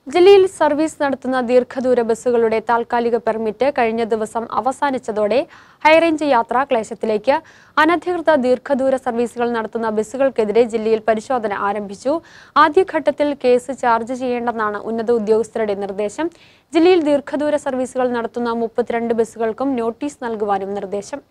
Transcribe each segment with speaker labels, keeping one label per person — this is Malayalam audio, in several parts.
Speaker 1: ജില്ലയിൽ സർവീസ് നടത്തുന്ന ദീർഘദൂര ബസ്സുകളുടെ താൽക്കാലിക പെർമിറ്റ് കഴിഞ്ഞ ദിവസം അവസാനിച്ചതോടെ ഹൈറേഞ്ച് യാത്രാ ക്ലേശത്തിലേക്ക് അനധികൃത ദീർഘദൂര സർവീസുകൾ നടത്തുന്ന ബസ്സുകൾക്കെതിരെ ജില്ലയിൽ പരിശോധന ആരംഭിച്ചു ആദ്യഘട്ടത്തിൽ കേസ് ചാർജ് ചെയ്യേണ്ടെന്നാണ് ഉന്നത ഉദ്യോഗസ്ഥരുടെ നിർദ്ദേശം ജില്ലയിൽ ദീർഘദൂര സർവീസുകൾ നടത്തുന്ന മുപ്പത്തിരണ്ട് ബസ്സുകൾക്കും നോട്ടീസ് നൽകുവാനും നിർദ്ദേശം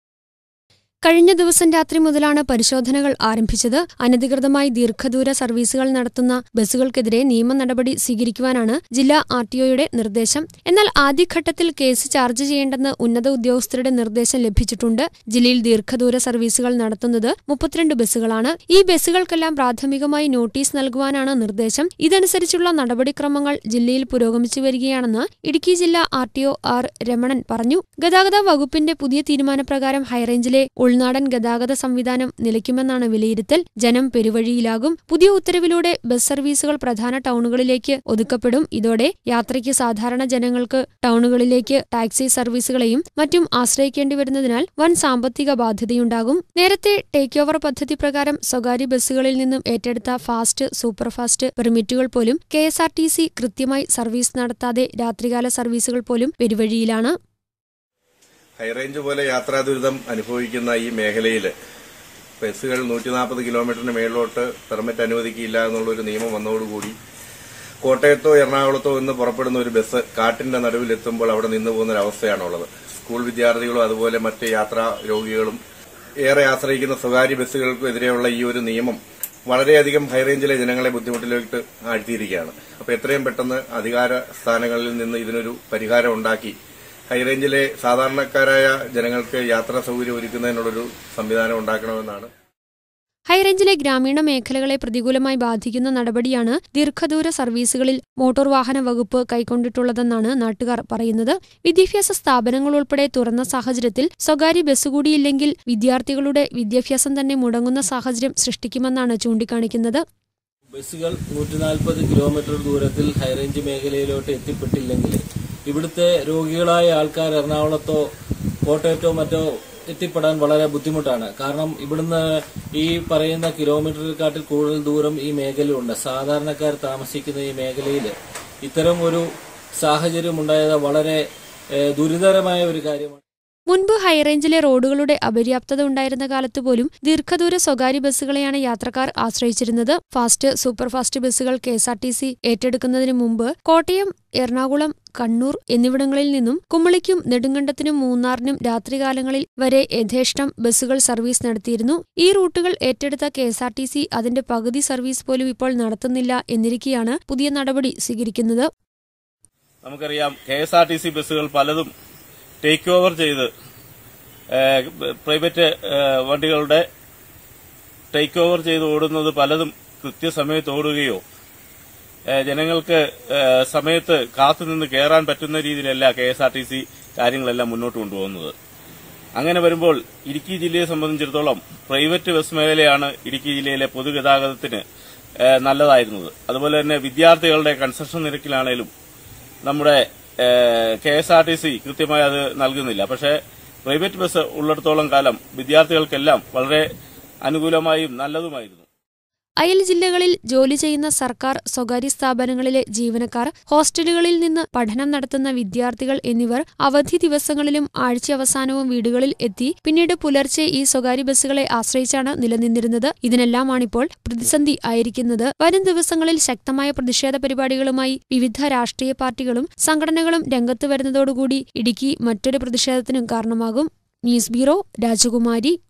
Speaker 1: കഴിഞ്ഞ ദിവസം രാത്രി മുതലാണ് പരിശോധനകൾ ആരംഭിച്ചത് അനധികൃതമായി ദീർഘദൂര സർവീസുകൾ നടത്തുന്ന ബസ്സുകൾക്കെതിരെ നിയമ നടപടി സ്വീകരിക്കുവാനാണ് ജില്ലാ ആർ ടിഒയുടെ നിർദ്ദേശം എന്നാൽ ആദ്യഘട്ടത്തിൽ കേസ് ചാർജ് ചെയ്യേണ്ടെന്ന് ഉന്നത ഉദ്യോഗസ്ഥരുടെ നിർദ്ദേശം ലഭിച്ചിട്ടുണ്ട് ജില്ലയിൽ ദീർഘദൂര സർവീസുകൾ നടത്തുന്നത് മുപ്പത്തിരണ്ട് ബസ്സുകളാണ് ഈ ബസ്സുകൾക്കെല്ലാം പ്രാഥമികമായി നോട്ടീസ് നൽകുവാനാണ് നിർദ്ദേശം ഇതനുസരിച്ചുള്ള നടപടിക്രമങ്ങൾ ജില്ലയിൽ പുരോഗമിച്ചു വരികയാണെന്ന് ഇടുക്കി ജില്ലാ R T O R Ramanan പറഞ്ഞു ഗതാഗത വകുപ്പിന്റെ പുതിയ തീരുമാനപ്രകാരം ഹൈറേഞ്ചിലെ ഉൾനാടൻ ഗതാഗത സംവിധാനം നിലയ്ക്കുമെന്നാണ് വിലയിരുത്തൽ ജനം പെരുവഴിയിലാകും പുതിയ ഉത്തരവിലൂടെ ബസ് സർവീസുകൾ പ്രധാന ടൗണുകളിലേക്ക് ഒതുക്കപ്പെടും ഇതോടെ യാത്രയ്ക്ക് സാധാരണ ജനങ്ങൾക്ക് ടൗണുകളിലേക്ക് ടാക്സി സർവീസുകളെയും മറ്റും ആശ്രയിക്കേണ്ടി വരുന്നതിനാൽ വൻ സാമ്പത്തിക ബാധ്യതയുണ്ടാകും നേരത്തെ ടേക്ക് ഓവർ പദ്ധതി പ്രകാരം സ്വകാര്യ ബസ്സുകളിൽ നിന്നും ഏറ്റെടുത്ത ഫാസ്റ്റ് സൂപ്പർഫാസ്റ്റ് പെർമിറ്റുകൾ പോലും K S R T C കൃത്യമായി സർവീസ് നടത്താതെ രാത്രികാല സർവീസുകൾ പോലും പെരുവഴിയിലാണ്
Speaker 2: ഹൈറേഞ്ച് പോലെ യാത്രാ ദുരിതം അനുഭവിക്കുന്ന ഈ മേഖലയിൽ ബസ്സുകൾ നൂറ്റി നാൽപ്പത് കിലോമീറ്ററിന് മേളിലോട്ട് പെർമിറ്റ് അനുവദിക്കില്ല എന്നുള്ളൊരു നിയമം വന്നതോടുകൂടി കോട്ടയത്തോ എറണാകുളത്തോ നിന്ന് പുറപ്പെടുന്ന ഒരു ബസ് കാട്ടിന്റെ നടുവിലെത്തുമ്പോൾ അവിടെ നിന്ന് പോകുന്ന ഒരു അവസ്ഥയാണുള്ളത് സ്കൂൾ വിദ്യാർത്ഥികളും അതുപോലെ മറ്റ് യാത്രാ രോഗികളും ഏറെ ആശ്രയിക്കുന്ന സ്വകാര്യ ബസ്സുകൾക്കെതിരെയുള്ള ഈ ഒരു നിയമം വളരെയധികം ഹൈറേഞ്ചിലെ ജനങ്ങളെ ബുദ്ധിമുട്ടിലേക്ക് ആഴ്ത്തിയിരിക്കുകയാണ് അപ്പോൾ എത്രയും പെട്ടെന്ന് അധികാര സ്ഥാനങ്ങളിൽ നിന്ന് ഇതിനൊരു പരിഹാരം ഉണ്ടാക്കി ഹൈറേഞ്ചിലെ സാധാരണക്കാരായ ജനങ്ങൾക്ക് യാത്രാ സൗകര്യം ഒരുക്കുന്നതിനുള്ളൊരു സംവിധാനം ഉണ്ടാക്കണമെന്നാണ്
Speaker 1: ഹൈറേഞ്ചിലെ ഗ്രാമീണ മേഖലകളെ പ്രതികൂലമായി ബാധിക്കുന്ന നടപടിയാണ് ദീർഘദൂര സർവീസുകളിൽ മോട്ടോർ വാഹന വകുപ്പ് കൈക്കൊണ്ടിട്ടുള്ളതെന്നാണ് നാട്ടുകാർ പറയുന്നത് വിദ്യാഭ്യാസ സ്ഥാപനങ്ങൾ ഉൾപ്പെടെ തുറന്ന സാഹചര്യത്തിൽ സ്വകാര്യ ബസ് കൂടിയില്ലെങ്കിൽ വിദ്യാർത്ഥികളുടെ വിദ്യാഭ്യാസം തന്നെ മുടങ്ങുന്ന സാഹചര്യം സൃഷ്ടിക്കുമെന്നാണ് ചൂണ്ടിക്കാണിക്കുന്നത്
Speaker 3: ബസ്സുകൾ നൂറ്റി നാൽപ്പത് കിലോമീറ്റർ ദൂരത്തിൽ ഹൈറേഞ്ച് മേഖലയിലോട്ട് എത്തിപ്പെട്ടില്ലെങ്കിൽ ഇവിടുത്തെ രോഗികളായ ആൾക്കാർ എറണാകുളത്തോ കോട്ടയത്തോ മറ്റോ എത്തിപ്പെടാൻ വളരെ ബുദ്ധിമുട്ടാണ് കാരണം ഇവിടുന്ന് ഈ പറയുന്ന കിലോമീറ്ററിനെക്കാട്ടിൽ കൂടുതൽ ദൂരം ഈ മേഖലയുണ്ട് സാധാരണക്കാർ താമസിക്കുന്ന ഈ മേഖലയിൽ ഇത്തരം ഒരു സാഹചര്യം ഉണ്ടായത് വളരെ ഏഹ്, ഗുരുതരമായ ഒരു കാര്യമാണ്
Speaker 1: മുൻപ് ഹൈറേഞ്ചിലെ റോഡുകളുടെ അപര്യാപ്തത ഉണ്ടായിരുന്ന കാലത്ത് പോലും ദീർഘദൂര സ്വകാര്യ ബസ്സുകളെയാണ് യാത്രക്കാർ ആശ്രയിച്ചിരുന്നത് ഫാസ്റ്റ് സൂപ്പർഫാസ്റ്റ് ബസ്സുകൾ K S R T C ഏറ്റെടുക്കുന്നതിന് മുമ്പ് കോട്ടയം എറണാകുളം കണ്ണൂർ എന്നിവിടങ്ങളിൽ നിന്നും കുമളിക്കും നെടുങ്കണ്ടത്തിനും മൂന്നാറിനും രാത്രികാലങ്ങളിൽ വരെ യഥേഷ്ടം ബസ്സുകൾ സർവീസ് നടത്തിയിരുന്നു ഈ റൂട്ടുകൾ ഏറ്റെടുത്ത K S R T C അതിന്റെ പകുതി സർവീസ് പോലും ഇപ്പോൾ നടത്തുന്നില്ല എന്നിരിക്കെയാണ് പുതിയ നടപടി സ്വീകരിക്കുന്നത്
Speaker 4: നമുക്കറിയാം K S R T C ബസ്സുകൾ പലതും ടേക്ക് ഓവർ ചെയ്ത് ഏഹ്, പ്രൈവറ്റ് ഏഹ്, വണ്ടികളുടെ ടേക്ക് ഓവർ ചെയ്ത് ഓടുന്നത് പലതും കൃത്യസമയത്ത് ഓടുകയോ ഏഹ്, ജനങ്ങൾക്ക് ഏഹ്, സമയത്ത് കാത്തുനിന്ന് കയറാൻ പറ്റുന്ന രീതിയിലല്ല K S R T C കാര്യങ്ങളെല്ലാം മുന്നോട്ട് കൊണ്ടുപോകുന്നത് അങ്ങനെ വരുമ്പോൾ ഇടുക്കി ജില്ലയെ സംബന്ധിച്ചിടത്തോളം പ്രൈവറ്റ് ബസ് മേഖലയാണ് ഇടുക്കി ജില്ലയിലെ പൊതുഗതാഗതത്തിന് ഏഹ്, നല്ലതായിരുന്നത് അതുപോലെ തന്നെ വിദ്യാർത്ഥികളുടെ കൺസെഷൻ നിരക്കിലാണേലും നമ്മുടെ K S R T C കൃത്യമായി അത് നൽകുന്നില്ല പക്ഷേ പ്രൈവറ്റ് ബസ് ഉള്ളിടത്തോളം കാലം വിദ്യാർത്ഥികൾക്കെല്ലാം വളരെ അനുകൂലമായും നല്ലതുമായിരുന്നു
Speaker 1: അയൽ ജില്ലകളിൽ ജോലി ചെയ്യുന്ന സർക്കാർ സ്വകാര്യ സ്ഥാപനങ്ങളിലെ ജീവനക്കാർ ഹോസ്റ്റലുകളിൽ നിന്ന് പഠനം നടത്തുന്ന വിദ്യാർത്ഥികൾ എന്നിവർ അവധി ദിവസങ്ങളിലും ആഴ്ച അവസാനവും വീടുകളിൽ എത്തി പിന്നീട് പുലർച്ചെ ഈ സ്വകാര്യ ബസ്സുകളെ ആശ്രയിച്ചാണ് നിലനിന്നിരുന്നത് ഇതിനെല്ലാമാണിപ്പോൾ പ്രതിസന്ധി ആയിരിക്കുന്നത് വരും ദിവസങ്ങളിൽ ശക്തമായ പ്രതിഷേധ പരിപാടികളുമായി വിവിധ രാഷ്ട്രീയ പാർട്ടികളും സംഘടനകളും രംഗത്ത് വരുന്നതോടുകൂടി ഇടുക്കി മറ്റൊരു പ്രതിഷേധത്തിനും കാരണമാകും ന്യൂസ് ബ്യൂറോ രാജകുമാരി